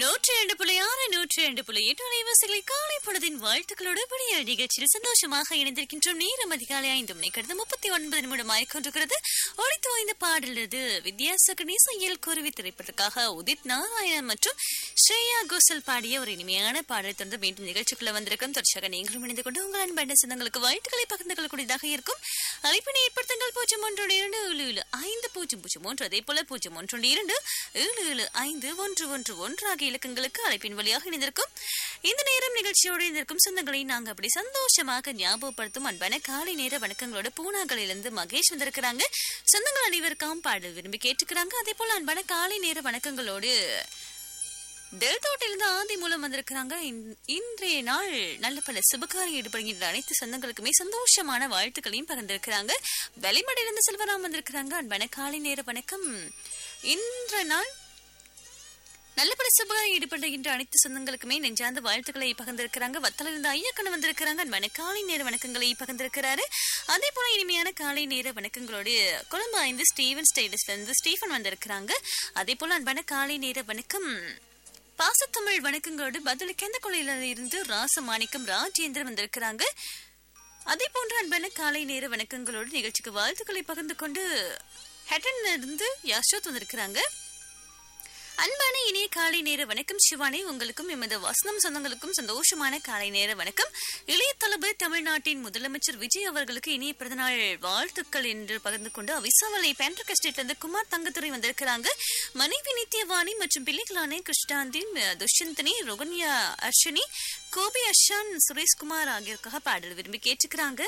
நூற்றி இரண்டு புள்ளி ஆறு நூற்றி இரண்டு புள்ளி எட்டு அலைவாசிகளை காலை பொழுதின் வாழ்த்துக்களோடு புதிய நிகழ்ச்சியில் சந்தோஷமாக இணைந்திருக்கின்றோம் நேரம் அதிகாலை ஐந்து மணி கடந்த முப்பத்தி ஒன்பது நிமிடம் ஆய்கொண்டிருக்கிறது ஒழித்து வாய்ந்த பாடலது வித்யாசகர் இசையில் குருவி திரைப்பதற்காக உதித் நாராயணன் மற்றும் ஸ்ரேயா கோசல் பாடிய ஒரு இனிமையான பாடலை தொடர்ந்து மீண்டும் நிகழ்ச்சிக்குள்ள வந்திருக்கும் தொடர்ச்சியாக நீங்களும் இணைந்து கொண்டு உங்கள் அன்பண்ட சொந்தங்களுக்கு வாழ்த்துக்களை பகிர்ந்து கொள்ளக்கூடியதாக இருக்கும் அழைப்பினை ஏற்படுத்துங்கள் பூஜ்ஜியம் ஒன்று இரண்டு ஏழு ஏழு ஐந்து பூஜ்ஜியம் பூஜ்ஜியம் ஒன்று அதே போல பூஜ்ஜியம் ஒன்று இரண்டு ஏழு ஏழு ஐந்து ஒன்று ஒன்று ஒன்று ஆகிய இலக்கங்களுக்கு அழைப்பின் வழியாக இணைந்திருக்கும் இந்த நேரம் நிகழ்ச்சியோடு இருந்திருக்கும் சொந்தங்களை நாங்க அப்படி சந்தோஷமாக ஞாபகப்படுத்தும் அன்பான காலை நேர வணக்கங்களோட பூனாகளிலிருந்து மகேஷ் வந்திருக்கிறாங்க சொந்தங்கள் அனைவருக்கும் பாடல் விரும்பி கேட்டுக்கிறாங்க அதே போல அன்பான காலை நேர வணக்கங்களோடு டெல்தோட்டிலிருந்து ஆதி மூலம் வந்திருக்கிறாங்க இன்- இன்றைய நாள் நல்ல பல சுபகாரியம் ஈடுபடுகின்ற அனைத்து சொந்தங்களுக்குமே சந்தோஷமான வாழ்த்துக்களையும் பகிர்ந்திருக்கிறாங்க வெளிமடையிலிருந்து செல்வராம் வந்திருக்கிறாங்க அன்பான காலை நேர வணக்கம் இன்றைய நாள் நல்ல பல சுபகாரியம் ஈடுபடுகின்ற அனைத்து சொந்தங்களுக்குமே நெஞ்சார்ந்த வாழ்த்துக்களை பகிர்ந்திருக்கிறாங்க வத்தலிருந்து ஐயக்கண்ணு வந்திருக்கிறாங்க அன்பான காலை நேர வணக்கங்களை பகிர்ந்திருக்கிறாரு அதே போல இனிமையான காலை நேர வணக்கங்களோடு கொழும்பு ஐந்து ஸ்டீவன் ஸ்டேட்டஸ்ல இருந்து ஸ்டீஃபன் வந்திருக்கிறாங்க அதே போல அன்பான காலை நேர வணக்கம் பாசத்தமிழ் வணக்கங்களோடு பதில் கெந்த கொலையில இருந்து ராசமாணிக்கம் ராஜேந்திரன் வந்திருக்கிறாங்க அதே போன்ற அன்பான காலை நேர வணக்கங்களோடு நிகழ்ச்சிக்கு வாழ்த்துக்களை பகிர்ந்து கொண்டு ஹெட்டன்ல இருந்து யசோத் வந்திருக்கிறாங்க அன்பான இனிய காலை நேர வணக்கம் சிவானி உங்களுக்கும் எமது வசனம் சொந்தங்களுக்கும் சந்தோஷமான காலை நேர வணக்கம் இளைய தளபதி தமிழ்நாட்டின் முதலமைச்சர் விஜய் அவர்களுக்கு இனிய பிறந்தநாள் வாழ்த்துக்கள் என்று பகிர்ந்து கொண்டு அவிசாவளை பேண்ட்ரக் எஸ்டேட்ல இருந்து குமார் தங்கத்துறை வந்திருக்கிறாங்க மனைவி நித்யவாணி மற்றும் பிள்ளைகளான கிருஷ்ணாந்தி துஷ்யந்தனி ரோகன்யா அர்ஷினி கோபி அஷான் சுரேஷ்குமார் ஆகியோருக்காக பாடல் விரும்பி கேட்டுக்கிறாங்க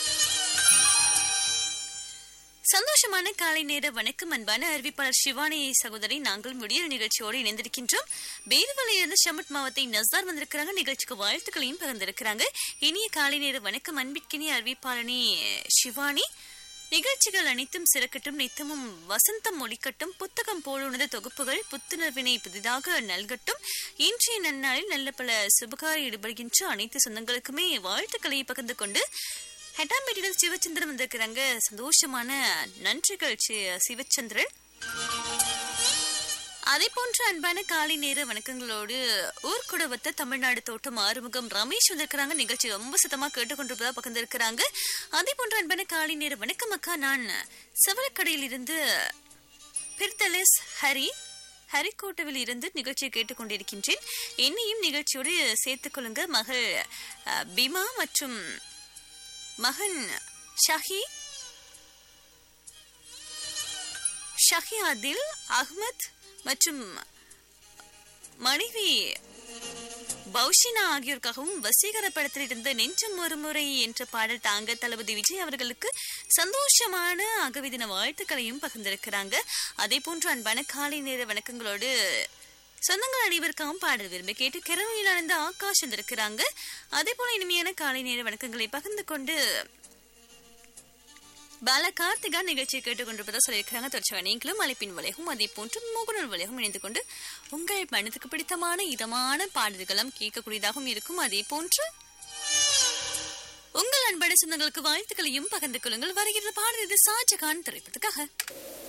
சந்தோஷமான காலை நேர வணக்கம் அன்பான அறிவிப்பாளர் சிவானி சகோதரி நாங்கள் முடியல் நிகழ்ச்சியோடு இணைந்திருக்கின்றோம் பேருவலையிலிருந்து ஷமட் மாவத்தை நசார் வந்திருக்கிறாங்க நிகழ்ச்சிக்கு வாழ்த்துக்களையும் பகிர்ந்திருக்கிறாங்க இனிய காலை நேர வணக்கம் அன்பிற்கினிய அறிவிப்பாளனி சிவானி நிகழ்ச்சிகள் அனைத்தும் சிறக்கட்டும் நித்தமும் வசந்தம் ஒளிக்கட்டும் புத்தகம் போலுணர்ந்த தொகுப்புகள் புத்துணர்வினை புதிதாக நல்கட்டும் இன்றைய நன்னாளில் நல்ல பல சுபகார ஈடுபடுகின்ற அனைத்து சொந்தங்களுக்குமே வாழ்த்துக்களை பகிர்ந்து கொண்டு ஹெட்டாம்பேட்டியில் சிவச்சந்திரன் வந்திருக்கிறாங்க சந்தோஷமான நன்றிகள் சி- சிவச்சந்திரன் அதே போன்ற அன்பான காலை நேர வணக்கங்களோடு ஊர்குடவத்த தமிழ்நாடு தோட்டம் ஆறுமுகம் ரமேஷ் வந்திருக்கிறாங்க நிகழ்ச்சி ரொம்ப சுத்தமா கேட்டுக்கொண்டிருப்பதா பகிர்ந்திருக்கிறாங்க அதே போன்ற அன்பான காலை நேர வணக்கம் அக்கா நான் செவலக்கடையில் இருந்து பிர்தலஸ் ஹரி ஹரிக்கோட்டவில் இருந்து நிகழ்ச்சியை கேட்டுக்கொண்டிருக்கின்றேன் என்னையும் நிகழ்ச்சியோடு சேர்த்துக் கொள்ளுங்க மகள் அஹ், பிமா மற்றும் மகன் ஷஹி ஷஹியாதில் அஹ்மத் மற்றும் மனைவி பௌஷினா ஆகியோருக்காகவும் வசீகர படத்திலிருந்து நெஞ்சம் ஒரு முறை என்ற பாடல் தாங்க தளபதி விஜய் அவர்களுக்கு சந்தோஷமான அகவி தின வாழ்த்துக்களையும் பகிர்ந்திருக்கிறாங்க அதே போன்று அன்பான காலை நேர வணக்கங்களோடு சொந்தங்கள் அனைவருக்காகவும் பாடல் விரும்பி கேட்டு கிரமையில் ஆனந்த ஆகாஷ் வந்திருக்கிறாங்க அதே போல இனிமையான காலை நேர வணக்கங்களை பகிர்ந்து கொண்டு பால கார்த்திகா நிகழ்ச்சியை கேட்டுக்கொண்டிருப்பதா சொல்லியிருக்கிறாங்க தொடர்ச்சியாக நீங்களும் அழைப்பின் வழியாகவும் அதே போன்று முகநூல் வழியாகவும் இணைந்து கொண்டு உங்கள் மனதுக்கு பிடித்தமான இதமான பாடல்களும் கேட்கக்கூடியதாகவும் இருக்கும் அதே போன்று உங்கள் அன்பட சொந்தங்களுக்கு வாழ்த்துக்களையும் பகிர்ந்து கொள்ளுங்கள் வருகிற பாடல் இது ஷாஜகான் திரைப்படத்துக்காக